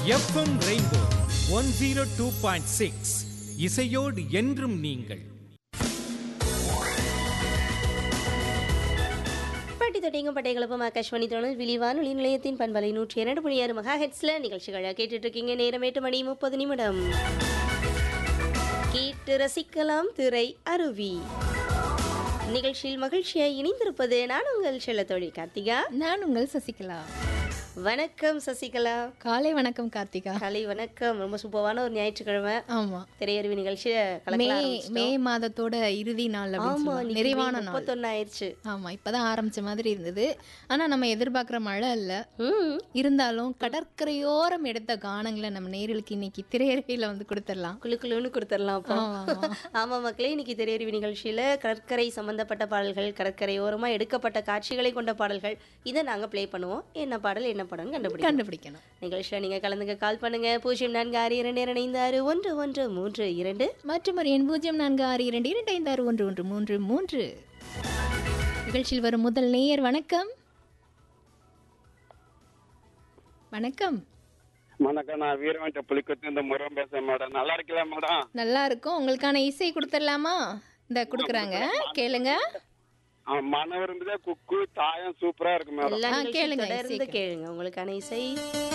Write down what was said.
FM rainbow one zero two point six இசையோடு என்றும் நீங்கள் பாட்டி தொட்டிங்க பட்டை கிளப்பம் ஆகாஷ்வாணி தொடர் விழிவான ஒளி நிலையத்தின் பண்பலை நூற்றி இரண்டு புள்ளி ஆறு மெகா ஹெட்ஸ்ல நிகழ்ச்சிகளை கேட்டுட்டு இருக்கீங்க நேரம் எட்டு மணி முப்பது நிமிடம் கேட்டு ரசிக்கலாம் திரை அருவி நிகழ்ச்சியில் மகிழ்ச்சியாய் இணைந்திருப்பது நான் உங்கள் செல்ல தோழி கார்த்திகா நான் உங்கள் சசிகலா வணக்கம் சசிகலா காலை வணக்கம் கார்த்திகா காலை வணக்கம் ரொம்ப சூப்பரான ஒரு ஞாயிற்றுக்கிழமை ஆமா திரையருவி நிகழ்ச்சியை மே கலக்கலாம் மே ஆரம்பிச்சிட்டோம். மாதத்தோட இறுதி நாள் அப்படின்னு ஆமா சொல்லுவாங்க. இன்னைக்கு நிறைவான நாள் முப்பத்தொன்னு ஆயிடுச்சு ஆமா இப்பதான் ஆரம்பிச்ச மாதிரி இருந்தது ஆனா நம்ம எதிர்பார்க்கிற மழை இல்ல ம் இருந்தாலும் கடற்கரையோரம் எடுத்த கானங்களை நம்ம நேர்களுக்கு இன்னைக்கு திரையரங்கில வந்து கொடுத்துடலாம் குளு குளுன்னு கொடுத்துடலாம் அப்போ ஆமா, ஆமா. ஆமா மக்களே இன்னைக்கு திரையறிவு நிகழ்ச்சியில கடற்கரை சம்பந்தப்பட்ட பாடல்கள் கடற்கரையோரமா எடுக்கப்பட்ட காட்சிகளை கொண்ட பாடல்கள் இதை நாங்க ப்ளே பண்ணுவோம் என்ன பாடல் என்ன படம்னு கண்டுபிடிக்கணும் கண்டுபிடிக்கணும் நிகழ்ச்சியில நீங்க கலந்துக்க கால் பண்ணுங்க பூஜ்ஜியம் நான்கு ஆறு இரண்டு இரண்டு ஐந்து ஆறு ஒன்று ஒன்று மூன்று இரண்டு மற்றும் ஒரு எண் பூஜ்ஜியம் நான்கு ஆறு இரண்டு இரண்டு ஐந்து ஆறு ஒன்று ஒன்று மூன்று மூன்று நிகழ்ச்சியில் வரும் முதல் நேயர் வணக்கம் வணக்கம் வணக்கம் நான் வீரவன்ட்ட புலிக்குத்து இந்த முறம் பேசுறேன் மேடம் நல்லா இருக்கல மேடம் நல்லா இருக்கும் உங்களுக்கான இசை கொடுத்துடலாமா இந்த கொடுக்குறாங்க கேளுங்க ஆ, மன விரும்புதே குக்கு தாயம் சூப்பரா இருக்கு மேடம் எல்லா ஆ, நிகழ்ச்சியும் கேளுங்க, தொடர்ந்து இசை கேளுங்க உங்களுக்கான இசை